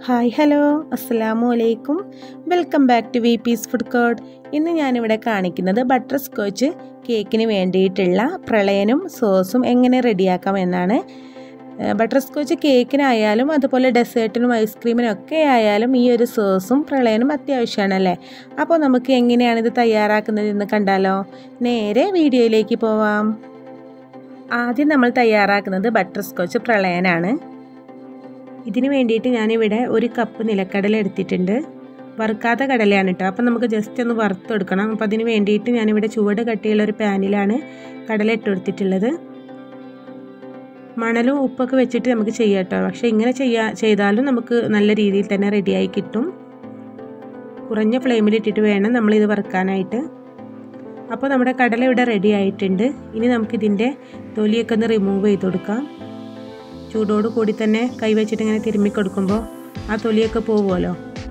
hi hello അസ്സലാമു അലൈക്കും welcome back to V peace food court ഇന്ന് ഞാനിവിടെ കാണിക്കുന്നത് ബട്ടർ സ്കോച്ച് കേക്കിന് വേണ്ടിയിട്ടുള്ള പ്രളയനും സോസും എങ്ങനെ റെഡിയാക്കാം എന്നാണ് ബട്ടർ സ്കോച്ച് കേക്കിനായാലും അതുപോലെ ഡെസേർട്ടിനും ഐസ്ക്രീമിനും ഒക്കെ ആയാലും ഈ ഒരു സോസും പ്രളയനും അത്യാവശ്യമാണല്ലേ അപ്പോൾ നമുക്ക് എങ്ങനെയാണ് ഇത് തയ്യാറാക്കുന്നതെന്ന് കണ്ടാലോ നേരെ വീഡിയോയിലേക്ക് പോവാം ആദ്യം നമ്മൾ തയ്യാറാക്കുന്നത് ബട്ടർ സ്കോച്ച് പ്രളയനാണ് ഇതിന് വേണ്ടിയിട്ട് ഞാനിവിടെ ഒരു കപ്പ് നിലക്കടല എടുത്തിട്ടുണ്ട് വറുക്കാത്ത കടലയാണ് കേട്ടോ അപ്പം നമുക്ക് ജസ്റ്റ് ഒന്ന് വറുത്തെടുക്കണം അപ്പം അതിന് വേണ്ടിയിട്ട് ഞാനിവിടെ ചുവട് കട്ടിയുള്ള ഒരു പാനിലാണ് കടല ഇട്ട് കൊടുത്തിട്ടുള്ളത് മണലും ഉപ്പൊക്കെ വെച്ചിട്ട് നമുക്ക് ചെയ്യാം കേട്ടോ പക്ഷേ ഇങ്ങനെ ചെയ്യാ ചെയ്താലും നമുക്ക് നല്ല രീതിയിൽ തന്നെ റെഡിയായി കിട്ടും കുറഞ്ഞ ഫ്ലെയിമിലിട്ടിട്ട് വേണം നമ്മളിത് വറുക്കാനായിട്ട് അപ്പോൾ നമ്മുടെ കടല ഇവിടെ റെഡി ആയിട്ടുണ്ട് ഇനി നമുക്കിതിൻ്റെ തൊലിയൊക്കെ ഒന്ന് റിമൂവ് ചെയ്ത് കൊടുക്കാം ചൂടോട് കൂടി തന്നെ കൈവച്ചിട്ട് ഇങ്ങനെ തിരുമ്മി കൊടുക്കുമ്പോൾ ആ തൊലിയൊക്കെ പോകുമല്ലോ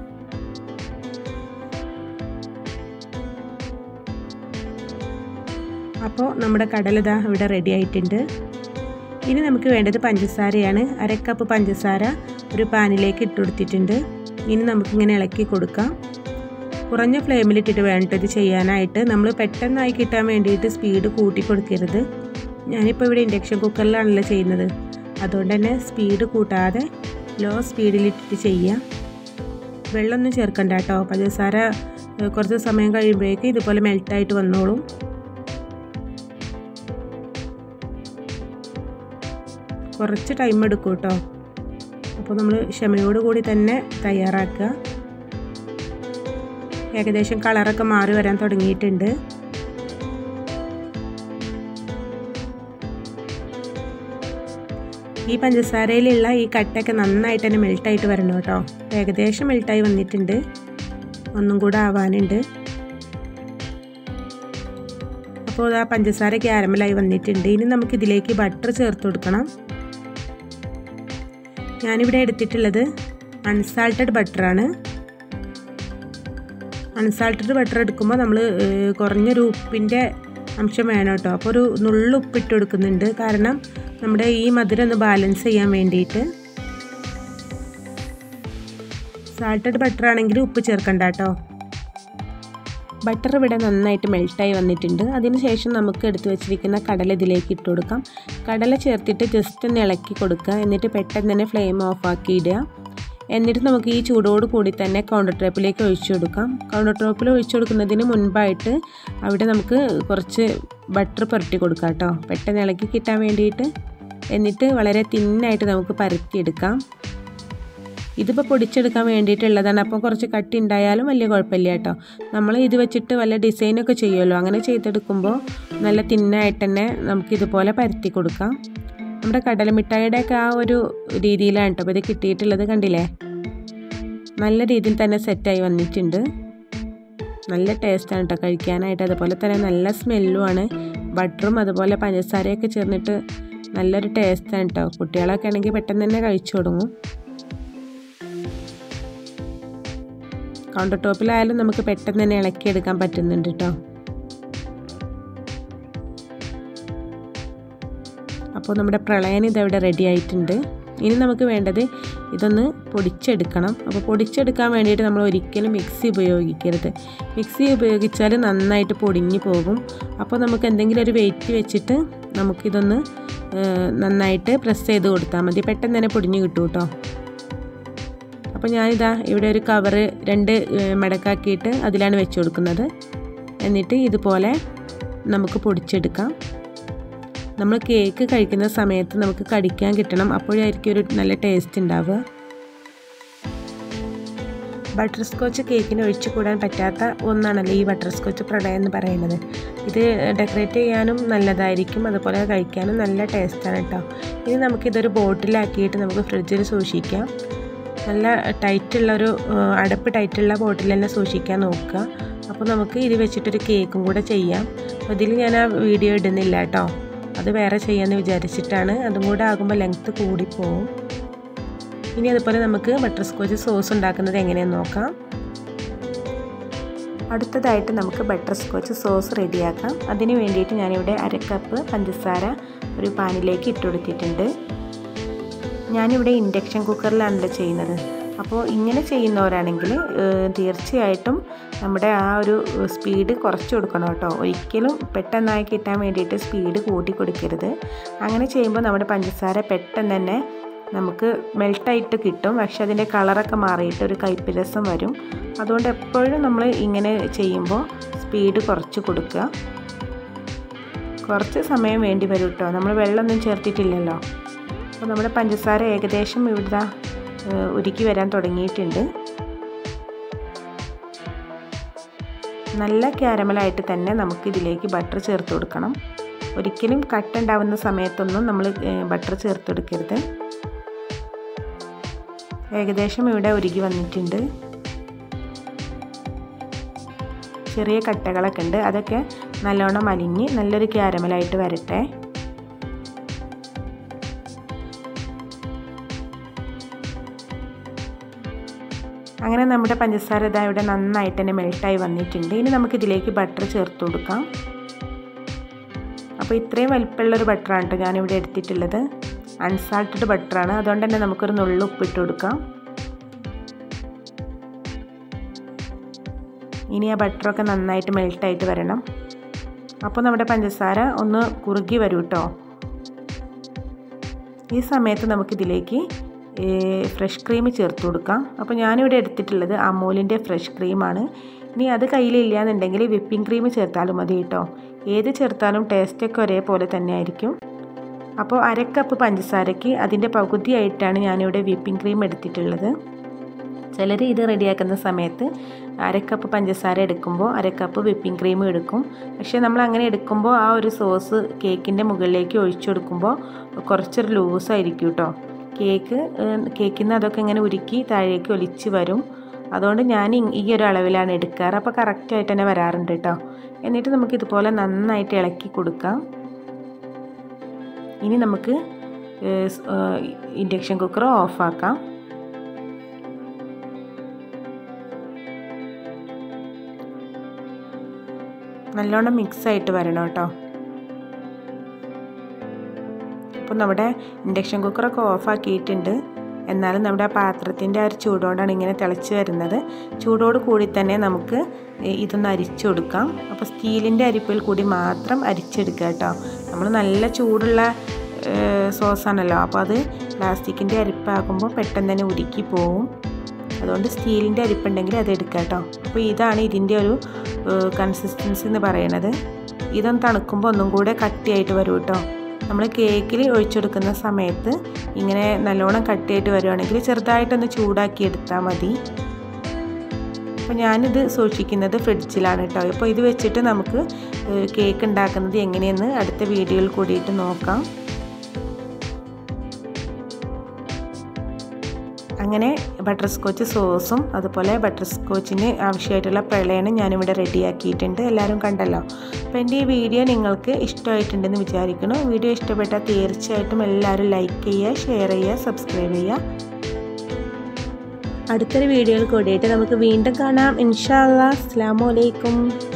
അപ്പോൾ നമ്മുടെ കടലിത ഇവിടെ റെഡി ആയിട്ടുണ്ട് ഇനി നമുക്ക് വേണ്ടത് പഞ്ചസാരയാണ് അര കപ്പ് പഞ്ചസാര ഒരു പാനിലേക്ക് ഇട്ട് കൊടുത്തിട്ടുണ്ട് ഇനി നമുക്കിങ്ങനെ ഇളക്കി കൊടുക്കാം കുറഞ്ഞ ഫ്ലെയിമിലിട്ടിട്ട് വേണ്ട ഇത് ചെയ്യാനായിട്ട് നമ്മൾ പെട്ടെന്നായി കിട്ടാൻ വേണ്ടിയിട്ട് സ്പീഡ് കൂട്ടി കൊടുക്കരുത് ഞാനിപ്പോൾ ഇവിടെ ഇൻഡക്ഷൻ കുക്കറിലാണല്ലോ ചെയ്യുന്നത് അതുകൊണ്ട് തന്നെ സ്പീഡ് കൂട്ടാതെ ലോ സ്പീഡിലിട്ടിട്ട് ചെയ്യാം വെള്ളമൊന്നും ചേർക്കണ്ട കേട്ടോ പഞ്ചസാര കുറച്ച് സമയം കഴിയുമ്പോഴേക്ക് ഇതുപോലെ മെൽട്ടായിട്ട് വന്നോളും കുറച്ച് ടൈം എടുക്കും കേട്ടോ അപ്പോൾ നമ്മൾ ക്ഷമയോട് കൂടി തന്നെ തയ്യാറാക്കുക ഏകദേശം കളറൊക്കെ മാറി വരാൻ തുടങ്ങിയിട്ടുണ്ട് ഈ പഞ്ചസാരയിലുള്ള ഈ കട്ടയൊക്കെ നന്നായിട്ട് തന്നെ മെൽട്ടായിട്ട് വരണം കേട്ടോ ഏകദേശം മെൽട്ടായി വന്നിട്ടുണ്ട് ഒന്നും കൂടെ ആവാനുണ്ട് അപ്പോൾ ആ പഞ്ചസാര ക്യാരമലായി വന്നിട്ടുണ്ട് ഇനി നമുക്ക് ഇതിലേക്ക് ബട്ടർ ചേർത്ത് കൊടുക്കണം ഞാനിവിടെ എടുത്തിട്ടുള്ളത് അൺസാൾട്ടഡ് ബട്ടറാണ് അൺസാൾട്ടഡ് ബട്ടർ എടുക്കുമ്പോൾ നമ്മൾ കുറഞ്ഞൊരു ഉപ്പിൻ്റെ അംശം വേണം കേട്ടോ അപ്പോൾ ഒരു നുള്ളു ഉപ്പിട്ട് കൊടുക്കുന്നുണ്ട് കാരണം നമ്മുടെ ഈ മധുരം ഒന്ന് ബാലൻസ് ചെയ്യാൻ വേണ്ടിയിട്ട് സാൾട്ടഡ് ബട്ടർ ആണെങ്കിൽ ഉപ്പ് ചേർക്കണ്ട കേട്ടോ ബട്ടർ ഇവിടെ നന്നായിട്ട് മെൽട്ടായി വന്നിട്ടുണ്ട് അതിനുശേഷം നമുക്ക് എടുത്തു വെച്ചിരിക്കുന്ന കടല ഇതിലേക്ക് ഇട്ട് കൊടുക്കാം കടല ചേർത്തിട്ട് ജസ്റ്റ് ഒന്ന് ഇളക്കി കൊടുക്കുക എന്നിട്ട് പെട്ടെന്ന് തന്നെ ഫ്ലെയിം ഓഫ് ആക്കി ഇടുക എന്നിട്ട് നമുക്ക് ഈ ചൂടോട് കൂടി തന്നെ കൗണ്ടർ ടോപ്പിലേക്ക് ഒഴിച്ചു കൊടുക്കാം കൗണ്ടർ ടോപ്പിൽ ഒഴിച്ചു കൊടുക്കുന്നതിന് മുൻപായിട്ട് അവിടെ നമുക്ക് കുറച്ച് ബട്ടർ പുരട്ടി കൊടുക്കാം കേട്ടോ പെട്ടെന്ന് ഇളക്കി കിട്ടാൻ വേണ്ടിയിട്ട് എന്നിട്ട് വളരെ തിന്നായിട്ട് നമുക്ക് പരത്തിയെടുക്കാം ഇതിപ്പോൾ പൊടിച്ചെടുക്കാൻ വേണ്ടിയിട്ടുള്ളതാണ് അപ്പോൾ കുറച്ച് കട്ടി ഉണ്ടായാലും വലിയ കുഴപ്പമില്ല കേട്ടോ നമ്മൾ ഇത് വെച്ചിട്ട് വല്ല ഡിസൈനൊക്കെ ചെയ്യുമല്ലോ അങ്ങനെ ചെയ്തെടുക്കുമ്പോൾ നല്ല തിന്നായിട്ട് തന്നെ നമുക്കിതുപോലെ പരത്തി കൊടുക്കാം നമ്മുടെ കടലമിഠായിയുടെയൊക്കെ ആ ഒരു രീതിയിലാണ് കേട്ടോ അപ്പോൾ ഇത് കിട്ടിയിട്ടുള്ളത് കണ്ടില്ലേ നല്ല രീതിയിൽ തന്നെ സെറ്റായി വന്നിട്ടുണ്ട് നല്ല ടേസ്റ്റാണ് കേട്ടോ കഴിക്കാനായിട്ട് അതുപോലെ തന്നെ നല്ല സ്മെല്ലുമാണ് ബട്ടറും അതുപോലെ പഞ്ചസാരയൊക്കെ ചേർന്നിട്ട് നല്ലൊരു ടേസ്റ്റാണ് കേട്ടോ കുട്ടികളൊക്കെ ആണെങ്കിൽ പെട്ടെന്ന് തന്നെ കഴിച്ചു തുടങ്ങും കൗണ്ടർ ടോപ്പിലായാലും നമുക്ക് പെട്ടെന്ന് തന്നെ ഇളക്കിയെടുക്കാൻ പറ്റുന്നുണ്ട് കേട്ടോ അപ്പോൾ നമ്മുടെ പ്രളയൻ ഇതവിടെ റെഡി ആയിട്ടുണ്ട് ഇനി നമുക്ക് വേണ്ടത് ഇതൊന്ന് പൊടിച്ചെടുക്കണം അപ്പോൾ പൊടിച്ചെടുക്കാൻ വേണ്ടിയിട്ട് നമ്മൾ ഒരിക്കലും മിക്സി ഉപയോഗിക്കരുത് മിക്സി ഉപയോഗിച്ചാൽ നന്നായിട്ട് പൊടിഞ്ഞു പോകും അപ്പോൾ നമുക്ക് എന്തെങ്കിലും ഒരു വെയിറ്റ് വെച്ചിട്ട് നമുക്കിതൊന്ന് നന്നായിട്ട് പ്രസ് ചെയ്ത് കൊടുത്താൽ മതി പെട്ടെന്ന് തന്നെ പൊടിഞ്ഞു കിട്ടും കേട്ടോ അപ്പോൾ ഞാനിതാ ഇവിടെ ഒരു കവറ് രണ്ട് മടക്കാക്കിയിട്ട് അതിലാണ് വെച്ച് കൊടുക്കുന്നത് എന്നിട്ട് ഇതുപോലെ നമുക്ക് പൊടിച്ചെടുക്കാം നമ്മൾ കേക്ക് കഴിക്കുന്ന സമയത്ത് നമുക്ക് കടിക്കാൻ കിട്ടണം അപ്പോഴായിരിക്കും ഒരു നല്ല ടേസ്റ്റ് ഉണ്ടാവുക ബട്ടർ സ്കോച്ച് കേക്കിന് ഒഴിച്ചു കൂടാൻ പറ്റാത്ത ഒന്നാണല്ലോ ഈ ബട്ടർ സ്കോച്ച് പ്രളയം എന്ന് പറയുന്നത് ഇത് ഡെക്കറേറ്റ് ചെയ്യാനും നല്ലതായിരിക്കും അതുപോലെ കഴിക്കാനും നല്ല ടേസ്റ്റാണ് കേട്ടോ ഇനി നമുക്കിതൊരു ബോട്ടിലാക്കിയിട്ട് നമുക്ക് ഫ്രിഡ്ജിൽ സൂക്ഷിക്കാം നല്ല ടൈറ്റുള്ളൊരു അടപ്പ് ടൈറ്റുള്ള ബോട്ടിൽ തന്നെ സൂക്ഷിക്കാൻ നോക്കുക അപ്പോൾ നമുക്ക് ഇത് വെച്ചിട്ടൊരു കേക്കും കൂടെ ചെയ്യാം അപ്പോൾ ഇതിൽ ഞാൻ ആ വീഡിയോ ഇടുന്നില്ല കേട്ടോ അത് വേറെ ചെയ്യാമെന്ന് വിചാരിച്ചിട്ടാണ് അതും കൂടെ ആകുമ്പോൾ ലെങ്ത്ത് കൂടിപ്പോവും ഇനി അതുപോലെ നമുക്ക് ബട്ടർ സ്കോച്ച് സോസ് ഉണ്ടാക്കുന്നത് എങ്ങനെയെന്ന് നോക്കാം അടുത്തതായിട്ട് നമുക്ക് ബട്ടർ സ്കോച്ച് സോസ് റെഡിയാക്കാം അതിന് വേണ്ടിയിട്ട് ഞാനിവിടെ അര കപ്പ് പഞ്ചസാര ഒരു പാനിലേക്ക് ഇട്ട് കൊടുത്തിട്ടുണ്ട് ഞാനിവിടെ ഇൻഡക്ഷൻ കുക്കറിലാണല്ലോ ചെയ്യുന്നത് അപ്പോൾ ഇങ്ങനെ ചെയ്യുന്നവരാണെങ്കിൽ തീർച്ചയായിട്ടും നമ്മുടെ ആ ഒരു സ്പീഡ് കുറച്ച് കൊടുക്കണം കേട്ടോ ഒരിക്കലും പെട്ടെന്നായി കിട്ടാൻ വേണ്ടിയിട്ട് സ്പീഡ് കൂട്ടി കൊടുക്കരുത് അങ്ങനെ ചെയ്യുമ്പോൾ നമ്മുടെ പഞ്ചസാര പെട്ടെന്ന് തന്നെ നമുക്ക് മെൽട്ടായിട്ട് കിട്ടും പക്ഷെ അതിൻ്റെ കളറൊക്കെ മാറിയിട്ട് ഒരു കയ്പ്പ് രസം വരും അതുകൊണ്ട് എപ്പോഴും നമ്മൾ ഇങ്ങനെ ചെയ്യുമ്പോൾ സ്പീഡ് കുറച്ച് കൊടുക്കുക കുറച്ച് സമയം വേണ്ടി വരും കേട്ടോ നമ്മൾ വെള്ളമൊന്നും ചേർത്തിട്ടില്ലല്ലോ അപ്പോൾ നമ്മുടെ പഞ്ചസാര ഏകദേശം ഇവിടെ ഉരുക്കി വരാൻ തുടങ്ങിയിട്ടുണ്ട് നല്ല ക്യാരമലായിട്ട് തന്നെ നമുക്ക് ഇതിലേക്ക് ബട്ടർ ചേർത്ത് കൊടുക്കണം ഒരിക്കലും കട്ട് ഉണ്ടാവുന്ന സമയത്തൊന്നും നമ്മൾ ബട്ടർ ചേർത്ത് കൊടുക്കരുത് ഏകദേശം ഇവിടെ ഉരുകി വന്നിട്ടുണ്ട് ചെറിയ കട്ടകളൊക്കെ ഉണ്ട് അതൊക്കെ നല്ലോണം അലിഞ്ഞ് നല്ലൊരു ക്യാരമലായിട്ട് വരട്ടെ അങ്ങനെ നമ്മുടെ പഞ്ചസാര ഇതാ ഇവിടെ നന്നായിട്ട് തന്നെ മെൽട്ടായി വന്നിട്ടുണ്ട് ഇനി നമുക്ക് ഇതിലേക്ക് ബട്ടർ ചേർത്ത് കൊടുക്കാം അപ്പോൾ ഇത്രയും വലിപ്പമുള്ളൊരു ബട്ടറാണ് കേട്ടോ ഞാനിവിടെ എടുത്തിട്ടുള്ളത് അൺസാൾട്ടഡ് ബട്ടറാണ് അതുകൊണ്ട് തന്നെ നമുക്കൊരു നുള്ളു ഉപ്പിട്ട് കൊടുക്കാം ഇനി ആ ബട്ടറൊക്കെ നന്നായിട്ട് മെൽട്ടായിട്ട് വരണം അപ്പോൾ നമ്മുടെ പഞ്ചസാര ഒന്ന് കുറുകി വരും കേട്ടോ ഈ സമയത്ത് നമുക്കിതിലേക്ക് ഫ്രഷ് ക്രീം ചേർത്ത് കൊടുക്കാം അപ്പോൾ ഞാനിവിടെ എടുത്തിട്ടുള്ളത് അമൂലിൻ്റെ ഫ്രഷ് ക്രീമാണ് ഇനി അത് കയ്യിലില്ല എന്നുണ്ടെങ്കിൽ വിപ്പിംഗ് ക്രീം ചേർത്താലും മതി കേട്ടോ ഏത് ചേർത്താലും ടേസ്റ്റൊക്കെ ഒരേപോലെ തന്നെ ആയിരിക്കും അപ്പോൾ അരക്കപ്പ് പഞ്ചസാരയ്ക്ക് അതിൻ്റെ പകുതിയായിട്ടാണ് ഞാനിവിടെ വിപ്പിംഗ് ക്രീം എടുത്തിട്ടുള്ളത് ചിലർ ഇത് റെഡിയാക്കുന്ന സമയത്ത് അരക്കപ്പ് പഞ്ചസാര എടുക്കുമ്പോൾ അരക്കപ്പ് വിപ്പിംഗ് ക്രീം എടുക്കും പക്ഷേ നമ്മൾ അങ്ങനെ എടുക്കുമ്പോൾ ആ ഒരു സോസ് കേക്കിൻ്റെ മുകളിലേക്ക് ഒഴിച്ചു കൊടുക്കുമ്പോൾ കുറച്ചൊരു ലൂസായിരിക്കും കേട്ടോ കേക്ക് കേക്കിൽ നിന്ന് അതൊക്കെ ഇങ്ങനെ ഉരുക്കി താഴേക്ക് ഒലിച്ച് വരും അതുകൊണ്ട് ഞാൻ ഈ ഒരു അളവിലാണ് എടുക്കാറ് അപ്പോൾ കറക്റ്റായിട്ട് തന്നെ വരാറുണ്ട് കേട്ടോ എന്നിട്ട് നമുക്ക് ഇതുപോലെ നന്നായിട്ട് ഇളക്കി കൊടുക്കാം ഇനി നമുക്ക് ഇൻഡക്ഷൻ കുക്കർ ഓഫാക്കാം നല്ലോണം മിക്സ് ആയിട്ട് വരണം കേട്ടോ അപ്പോൾ നമ്മുടെ ഇൻഡക്ഷൻ കുക്കറൊക്കെ ഓഫാക്കിയിട്ടുണ്ട് എന്നാലും നമ്മുടെ ആ പാത്രത്തിൻ്റെ ആ ഒരു ചൂടോടാണ് ഇങ്ങനെ തിളച്ച് വരുന്നത് ചൂടോട് കൂടി തന്നെ നമുക്ക് ഇതൊന്ന് അരിച്ചു കൊടുക്കാം അപ്പോൾ സ്റ്റീലിൻ്റെ അരിപ്പിൽ കൂടി മാത്രം അരിച്ചെടുക്കുക കേട്ടോ നമ്മൾ നല്ല ചൂടുള്ള സോസാണല്ലോ അപ്പോൾ അത് പ്ലാസ്റ്റിക്കിൻ്റെ അരിപ്പാകുമ്പോൾ പെട്ടെന്ന് തന്നെ ഉരുക്കി പോവും അതുകൊണ്ട് സ്റ്റീലിൻ്റെ അരിപ്പുണ്ടെങ്കിൽ അത് എടുക്കുക കേട്ടോ അപ്പോൾ ഇതാണ് ഇതിൻ്റെ ഒരു കൺസിസ്റ്റൻസി എന്ന് പറയുന്നത് ഇതൊന്ന് തണുക്കുമ്പോൾ ഒന്നും കൂടെ കട്ടിയായിട്ട് വരും കേട്ടോ നമ്മൾ കേക്കിൽ ഒഴിച്ചെടുക്കുന്ന സമയത്ത് ഇങ്ങനെ നല്ലോണം കട്ടിയായിട്ട് വരുവാണെങ്കിൽ ചെറുതായിട്ടൊന്ന് ചൂടാക്കി എടുത്താൽ മതി അപ്പോൾ ഞാനിത് സൂക്ഷിക്കുന്നത് ഫ്രിഡ്ജിലാണ് കേട്ടോ അപ്പോൾ ഇത് വെച്ചിട്ട് നമുക്ക് കേക്ക് ഉണ്ടാക്കുന്നത് എങ്ങനെയെന്ന് അടുത്ത വീഡിയോയിൽ കൂടിയിട്ട് നോക്കാം അങ്ങനെ ബട്ടർ സ്കോച്ച് സോസും അതുപോലെ ബട്ടർ സ്കോച്ചിന് ആവശ്യമായിട്ടുള്ള പ്രളയനും ഞാനിവിടെ റെഡിയാക്കിയിട്ടുണ്ട് എല്ലാവരും കണ്ടല്ലോ അപ്പോൾ എൻ്റെ ഈ വീഡിയോ നിങ്ങൾക്ക് ഇഷ്ടമായിട്ടുണ്ടെന്ന് വിചാരിക്കുന്നു വീഡിയോ ഇഷ്ടപ്പെട്ടാൽ തീർച്ചയായിട്ടും എല്ലാവരും ലൈക്ക് ചെയ്യുക ഷെയർ ചെയ്യുക സബ്സ്ക്രൈബ് ചെയ്യുക അടുത്തൊരു വീഡിയോയിൽ കൂടിയിട്ട് നമുക്ക് വീണ്ടും കാണാം ഇൻഷാ അല്ലാ അസ്സാം വലൈക്കും